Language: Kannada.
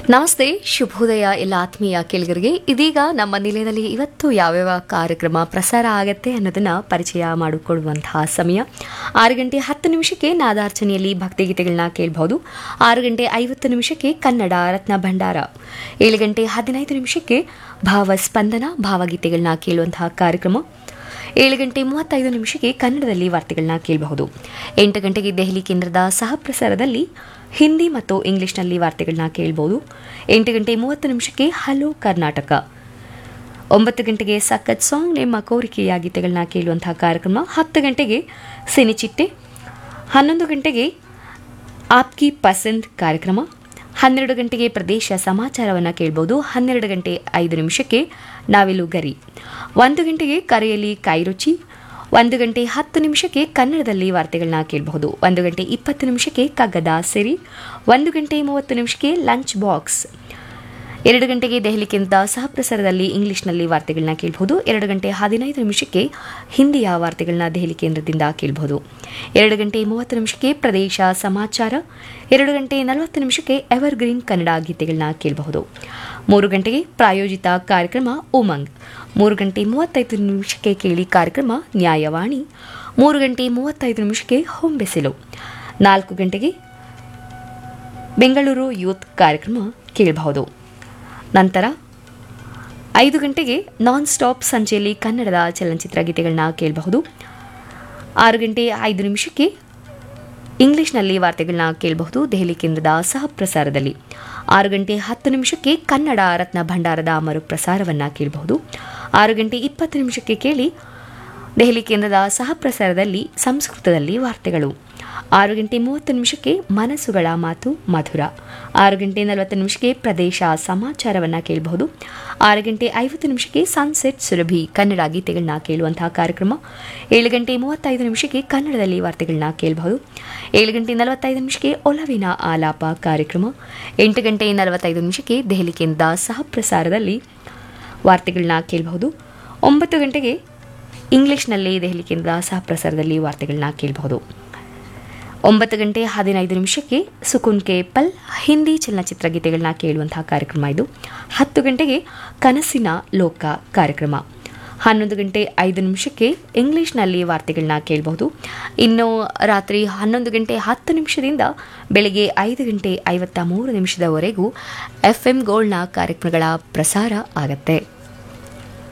ನಮಸ್ತೆ ಶುಭೋದಯ ಎಲ್ಲ ಆತ್ಮೀಯ ಕೇಳಿಗರಿಗೆ ಇದೀಗ ನಮ್ಮ ನಿಲಯದಲ್ಲಿ ಇವತ್ತು ಯಾವ್ಯಾವ ಕಾರ್ಯಕ್ರಮ ಪ್ರಸಾರ ಆಗತ್ತೆ ಅನ್ನೋದನ್ನ ಪರಿಚಯ ಮಾಡಿಕೊಡುವಂತಹ ಸಮಯ ಆರು ಗಂಟೆ ಹತ್ತು ನಿಮಿಷಕ್ಕೆ ನಾದಾರ್ಚನೆಯಲ್ಲಿ ಭಕ್ತಿಗೀತೆಗಳನ್ನ ಕೇಳಬಹುದು ಆರು ಗಂಟೆ ಐವತ್ತು ನಿಮಿಷಕ್ಕೆ ಕನ್ನಡ ರತ್ನ ಭಂಡಾರ ಏಳು ಗಂಟೆ ಹದಿನೈದು ನಿಮಿಷಕ್ಕೆ ಭಾವಸ್ಪಂದನ ಭಾವಗೀತೆಗಳನ್ನ ಕೇಳುವಂತಹ ಕಾರ್ಯಕ್ರಮ ಏಳು ಗಂಟೆ ಮೂವತ್ತೈದು ನಿಮಿಷಕ್ಕೆ ಕನ್ನಡದಲ್ಲಿ ವಾರ್ತೆಗಳನ್ನ ಕೇಳಬಹುದು ಎಂಟು ಗಂಟೆಗೆ ದೆಹಲಿ ಕೇಂದ್ರದ ಸಹ ಪ್ರಸಾರದಲ್ಲಿ ಹಿಂದಿ ಮತ್ತು ಇಂಗ್ಲಿಷ್ನಲ್ಲಿ ವಾರ್ತೆಗಳನ್ನ ಕೇಳಬಹುದು ಎಂಟು ಗಂಟೆ ಮೂವತ್ತು ನಿಮಿಷಕ್ಕೆ ಹಲೋ ಕರ್ನಾಟಕ ಒಂಬತ್ತು ಗಂಟೆಗೆ ಸಖತ್ ಸಾಂಗ್ ನಿಮ್ಮ ಕೋರಿಕೆಯ ಗೀತೆಗಳನ್ನ ಕೇಳುವಂತಹ ಕಾರ್ಯಕ್ರಮ ಹತ್ತು ಗಂಟೆಗೆ ಸಿನಿಚಿಟ್ಟೆ ಹನ್ನೊಂದು ಗಂಟೆಗೆ ಆಪ್ಕಿ ಪಸಂದ್ ಕಾರ್ಯಕ್ರಮ ಹನ್ನೆರಡು ಗಂಟೆಗೆ ಪ್ರದೇಶ ಸಮಾಚಾರವನ್ನು ಕೇಳಬಹುದು ಹನ್ನೆರಡು ಗಂಟೆ ಐದು ನಿಮಿಷಕ್ಕೆ ನಾವಿಲು ಗರಿ ಒಂದು ಗಂಟೆಗೆ ಕರೆಯಲ್ಲಿ ಕೈರುಚಿ ಒಂದು ಗಂಟೆ ಹತ್ತು ನಿಮಿಷಕ್ಕೆ ಕನ್ನಡದಲ್ಲಿ ವಾರ್ತೆಗಳನ್ನ ಕೇಳಬಹುದು ಒಂದು ಗಂಟೆ ಇಪ್ಪತ್ತು ನಿಮಿಷಕ್ಕೆ ಕಗ್ಗದ ಸಿರಿ ಒಂದು ಗಂಟೆ ಮೂವತ್ತು ನಿಮಿಷಕ್ಕೆ ಲಂಚ್ ಬಾಕ್ಸ್ ಎರಡು ಗಂಟೆಗೆ ದೆಹಲಿ ಕೇಂದ್ರದ ಸಹ ಪ್ರಸಾರದಲ್ಲಿ ಇಂಗ್ಲಿಷ್ನಲ್ಲಿ ವಾರ್ತೆಗಳನ್ನ ಕೇಳಬಹುದು ಎರಡು ಗಂಟೆ ಹದಿನೈದು ನಿಮಿಷಕ್ಕೆ ಹಿಂದಿಯ ವಾರ್ತೆಗಳನ್ನ ದೆಹಲಿ ಕೇಂದ್ರದಿಂದ ಕೇಳಬಹುದು ಎರಡು ಗಂಟೆ ಮೂವತ್ತು ನಿಮಿಷಕ್ಕೆ ಪ್ರದೇಶ ಸಮಾಚಾರ ಎರಡು ಗಂಟೆ ನಲವತ್ತು ನಿಮಿಷಕ್ಕೆ ಎವರ್ ಗ್ರೀನ್ ಕನ್ನಡ ಗೀತೆಗಳನ್ನ ಕೇಳಬಹುದು ಮೂರು ಗಂಟೆಗೆ ಪ್ರಾಯೋಜಿತ ಕಾರ್ಯಕ್ರಮ ಉಮಂಗ್ ಮೂರು ಗಂಟೆ ಮೂವತ್ತೈದು ನಿಮಿಷಕ್ಕೆ ಕೇಳಿ ಕಾರ್ಯಕ್ರಮ ನ್ಯಾಯವಾಣಿ ಮೂರು ಗಂಟೆ ಮೂವತ್ತೈದು ನಿಮಿಷಕ್ಕೆ ಹೊಂಬೆಸೆಲು ನಾಲ್ಕು ಗಂಟೆಗೆ ಬೆಂಗಳೂರು ಯೂತ್ ಕಾರ್ಯಕ್ರಮ ಕೇಳಬಹುದು ನಂತರ ಐದು ಗಂಟೆಗೆ ನಾನ್ ಸ್ಟಾಪ್ ಸಂಜೆಯಲ್ಲಿ ಕನ್ನಡದ ಚಲನಚಿತ್ರ ಗೀತೆಗಳನ್ನ ಕೇಳಬಹುದು ಆರು ಗಂಟೆ ಐದು ನಿಮಿಷಕ್ಕೆ ಇಂಗ್ಲಿಷ್ನಲ್ಲಿ ವಾರ್ತೆಗಳನ್ನ ಕೇಳಬಹುದು ದೆಹಲಿ ಕೇಂದ್ರದ ಸಹ ಪ್ರಸಾರದಲ್ಲಿ ಆರು ಗಂಟೆ ಹತ್ತು ನಿಮಿಷಕ್ಕೆ ಕನ್ನಡ ರತ್ನ ಭಂಡಾರದ ಮರುಪ್ರಸಾರವನ್ನು ಕೇಳಬಹುದು ಆರು ಗಂಟೆ ಇಪ್ಪತ್ತು ನಿಮಿಷಕ್ಕೆ ಕೇಳಿ ದೆಹಲಿ ಕೇಂದ್ರದ ಸಹ ಪ್ರಸಾರದಲ್ಲಿ ಸಂಸ್ಕೃತದಲ್ಲಿ ವಾರ್ತೆಗಳು ಆರು ಗಂಟೆ ಮೂವತ್ತು ನಿಮಿಷಕ್ಕೆ ಮನಸ್ಸುಗಳ ಮಾತು ಮಧುರ ಆರು ಗಂಟೆ ನಲವತ್ತು ನಿಮಿಷಕ್ಕೆ ಪ್ರದೇಶ ಸಮಾಚಾರವನ್ನು ಕೇಳಬಹುದು ಆರು ಗಂಟೆ ಐವತ್ತು ನಿಮಿಷಕ್ಕೆ ಸನ್ಸೆಟ್ ಸುರಭಿ ಕನ್ನಡ ಗೀತೆಗಳನ್ನ ಕೇಳುವಂತಹ ಕಾರ್ಯಕ್ರಮ ಏಳು ಗಂಟೆ ಮೂವತ್ತೈದು ನಿಮಿಷಕ್ಕೆ ಕನ್ನಡದಲ್ಲಿ ವಾರ್ತೆಗಳನ್ನ ಕೇಳಬಹುದು ಏಳು ಗಂಟೆ ನಲವತ್ತೈದು ನಿಮಿಷಕ್ಕೆ ಒಲವಿನ ಆಲಾಪ ಕಾರ್ಯಕ್ರಮ ಎಂಟು ಗಂಟೆ ನಲವತ್ತೈದು ನಿಮಿಷಕ್ಕೆ ದೆಹಲಿ ಕೇಂದ್ರದ ಸಹ ಪ್ರಸಾರದಲ್ಲಿ ವಾರ್ತೆಗಳನ್ನ ಕೇಳಬಹುದು ಒಂಬತ್ತು ಗಂಟೆಗೆ ಇಂಗ್ಲಿಷ್ನಲ್ಲಿ ದೆಹಲಿ ಕೇಂದ್ರದ ಸಹ ಪ್ರಸಾರದಲ್ಲಿ ವಾರ್ತೆಗಳನ್ನ ಕೇಳಬಹುದು ಒಂಬತ್ತು ಗಂಟೆ ಹದಿನೈದು ನಿಮಿಷಕ್ಕೆ ಸುಕುನ್ ಕೆ ಪಲ್ ಹಿಂದಿ ಚಲನಚಿತ್ರ ಗೀತೆಗಳನ್ನ ಕೇಳುವಂತಹ ಕಾರ್ಯಕ್ರಮ ಇದು ಹತ್ತು ಗಂಟೆಗೆ ಕನಸಿನ ಲೋಕ ಕಾರ್ಯಕ್ರಮ ಹನ್ನೊಂದು ಗಂಟೆ ಐದು ನಿಮಿಷಕ್ಕೆ ಇಂಗ್ಲಿಷ್ನಲ್ಲಿ ವಾರ್ತೆಗಳನ್ನ ಕೇಳಬಹುದು ಇನ್ನು ರಾತ್ರಿ ಹನ್ನೊಂದು ಗಂಟೆ ಹತ್ತು ನಿಮಿಷದಿಂದ ಬೆಳಗ್ಗೆ ಐದು ಗಂಟೆ ಐವತ್ತ ಮೂರು ನಿಮಿಷದವರೆಗೂ ಎಫ್ ಎಂ ಗೋಲ್ಡ್ನ ಕಾರ್ಯಕ್ರಮಗಳ ಪ್ರಸಾರ ಆಗತ್ತೆ